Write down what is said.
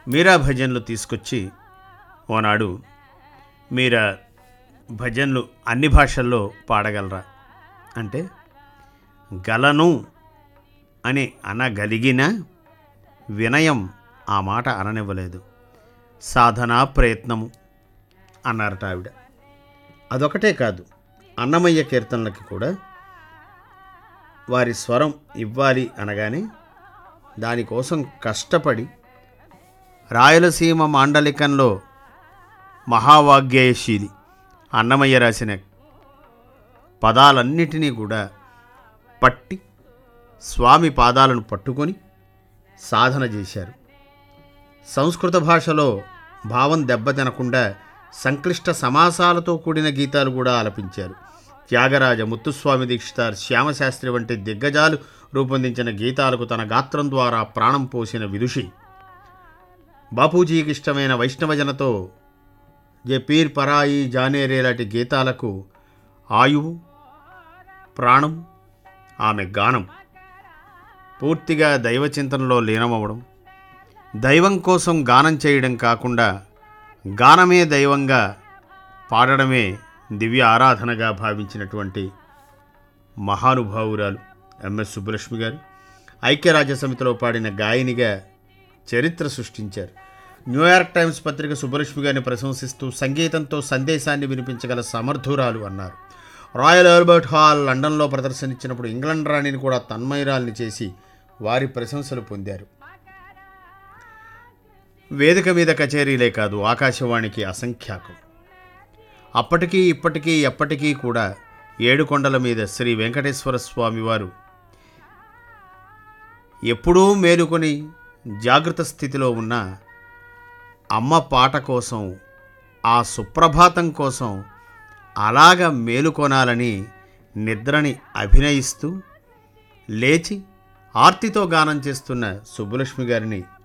మీరా భజన్లు తీసుకొచ్చి ఓనాడు మీరా భజన్లు అన్ని భాషల్లో పాడగలరా అంటే గలను అని అనగలిగిన వినయం ఆ మాట అననివ్వలేదు సాధనా ప్రయత్నము అన్నారట ఆవిడ అదొకటే కాదు అన్నమయ్య కీర్తనలకి కూడా వారి స్వరం ఇవ్వాలి అనగానే దానికోసం కష్టపడి రాయలసీమ మాండలికంలో మహావాగ్గేయశీలి అన్నమయ్య రాసిన పదాలన్నిటినీ కూడా పట్టి స్వామి పాదాలను పట్టుకొని సాధన చేశారు సంస్కృత భాషలో భావం దెబ్బతినకుండా సంక్లిష్ట సమాసాలతో కూడిన గీతాలు కూడా ఆలపించారు త్యాగరాజ ముత్తుస్వామి దీక్షితార్ శ్యామశాస్త్రి వంటి దిగ్గజాలు రూపొందించిన గీతాలకు తన గాత్రం ద్వారా ప్రాణం పోసిన విదుషి బాపూజీకి ఇష్టమైన వైష్ణవజనతో జే పీర్ పరాయి జానేరే లాంటి గీతాలకు ఆయువు ప్రాణం ఆమె గానం పూర్తిగా దైవ చింతనలో లీనమవ్వడం దైవం కోసం గానం చేయడం కాకుండా గానమే దైవంగా పాడడమే దివ్య ఆరాధనగా భావించినటువంటి మహానుభావురాలు ఎంఎస్ సుబ్బలక్ష్మి గారు ఐక్యరాజ్య సమితిలో పాడిన గాయనిగా చరిత్ర సృష్టించారు న్యూయార్క్ టైమ్స్ పత్రిక సుబ్బలక్ష్మి గారిని ప్రశంసిస్తూ సంగీతంతో సందేశాన్ని వినిపించగల సమర్థురాలు అన్నారు రాయల్ ఆల్బర్ట్ హాల్ లండన్లో ప్రదర్శనిచ్చినప్పుడు ఇంగ్లాండ్ రాణిని కూడా తన్మయరాల్ని చేసి వారి ప్రశంసలు పొందారు వేదిక మీద కచేరీలే కాదు ఆకాశవాణికి అసంఖ్యాకం అప్పటికీ ఇప్పటికీ ఎప్పటికీ కూడా ఏడుకొండల మీద శ్రీ వెంకటేశ్వర స్వామి వారు ఎప్పుడూ మేలుకొని జాగృత స్థితిలో ఉన్న అమ్మ పాట కోసం ఆ సుప్రభాతం కోసం అలాగ మేలుకొనాలని నిద్రని అభినయిస్తూ లేచి ఆర్తితో గానం చేస్తున్న సుబ్బలక్ష్మి గారిని